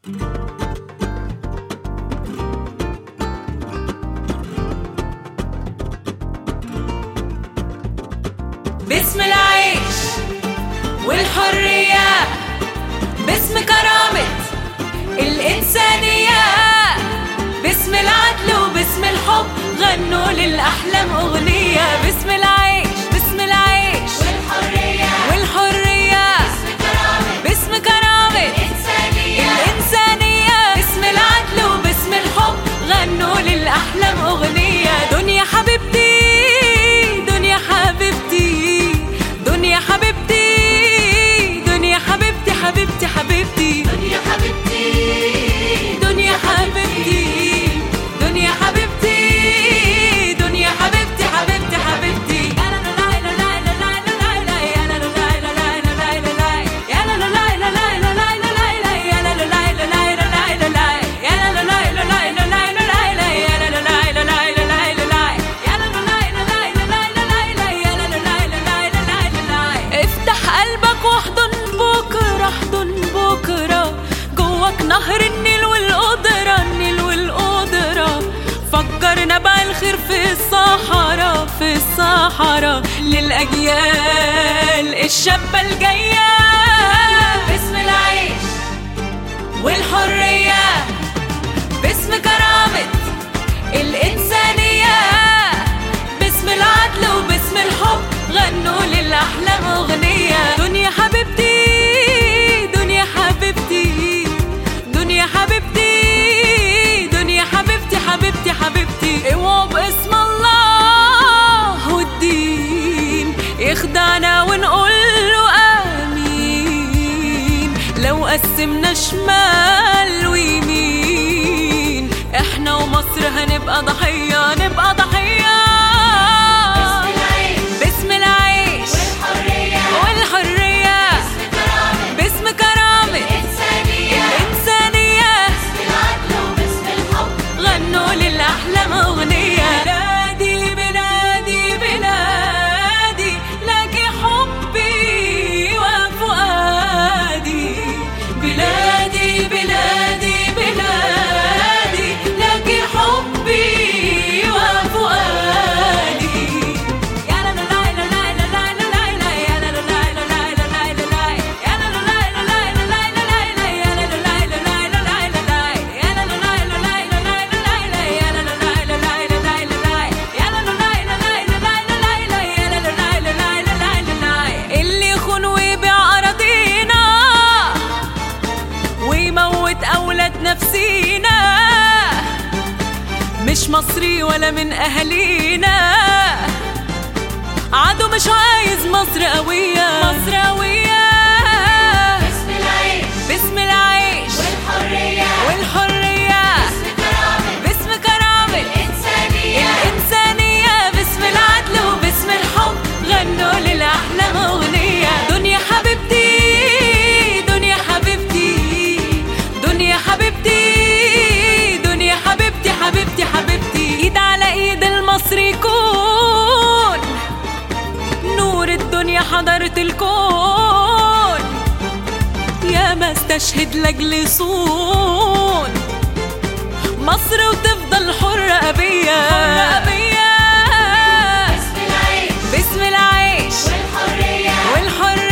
باسم العيش والحرية باسم كرامة الإنسانية باسم العدل وباسم الحب غنوا للأحلام أغنية باسم العيش باسم العيش والحرية والحرية باسم كرامة باسم كرامة الإنسانية الإنسانية باسم العدل وباسم الحب غنوا للأحلام أغنية دنيا حبيبتي دنيا حبيبتي دنيا حبيبتي دنيا حبيبتي حبيبتي حبيبتي دنيا حبيبتي دنيا حبيبتي دنيا حبيبتي دنيا حبيبتي حبيبتي حبيبتي يا لا لا لا لا لا لا لا لا يا لا لا لا لا لا لا لا يا لا لا لا لا لا لا لا يا لا لا لا لا لا لا لا يا لا لا لا لا لا لا لا يا لا لا لا لا لا لا لا يا لا لا لا لا لا لا يا لا لا لا لا لا لا افتح قلبك واحضن بكره احضن بكره جواك نهر النيل والقدرة النيل والقدرة فكر نبع الخير في الصحراء في الصحراء للأجيال الشابة الجاية باسم العيش والحرية باسم كرامة الإنسانية باسم العدل وباسم الحب غنوا للأحلام أغنية دنيا حبيبتي دنيا حبيبتي دنيا حبيبتي دنيا حبيبتي حبيبتي حبيبتي اوعوا باسم الله والدين يخدعنا ونقول له آمين لو قسمنا شمال ويمين احنا ومصر هنبقى ضحية نبقى ضحية باسم العيش باسم العيش والحرية والحرية باسم كرامة باسم كرامة الإنسانية الإنسانية باسم العدل وباسم الحب غنوا للأحلام أغنية بلادي بلادي بلادي لك حبي وفؤادي بلادي بلادي بلادي لك حبي وفؤادي يا لا لا لا لا لا لا لا لا يا لا لا لا لا لا لا لا لا يا لا لا لا لا لا لا لا لا يا لا لا لا لا لا لا لا يا لا لا لا لا لا لا لا يا لا لا لا لا لا لا لا يا لا لا لا لا لا لا لا يا لا لا لا لا لا لا لا اللي يخون ويبيع أراضينا ويموت أولاد نفسينا مش مصري ولا من أهالينا عدو مش عايز مصر قوية مصر قوية باسم العيش باسم العيش والحرية والحرية باسم كرامة باسم كرامة الإنسانية الإنسانية باسم العدل وباسم الحب غنوا للأحلام أغنية دنيا حبيبتي دنيا حبيبتي دنيا حبيبتي دنيا حبيبتي حبيبتي حبيبتي إيد على إيد المصري يكون نور الدنيا حضرة الكون يا ما استشهد لاجل صون مصر وتفضل حرة أبية حرة أبية باسم العيش باسم العيش والحرية والحرية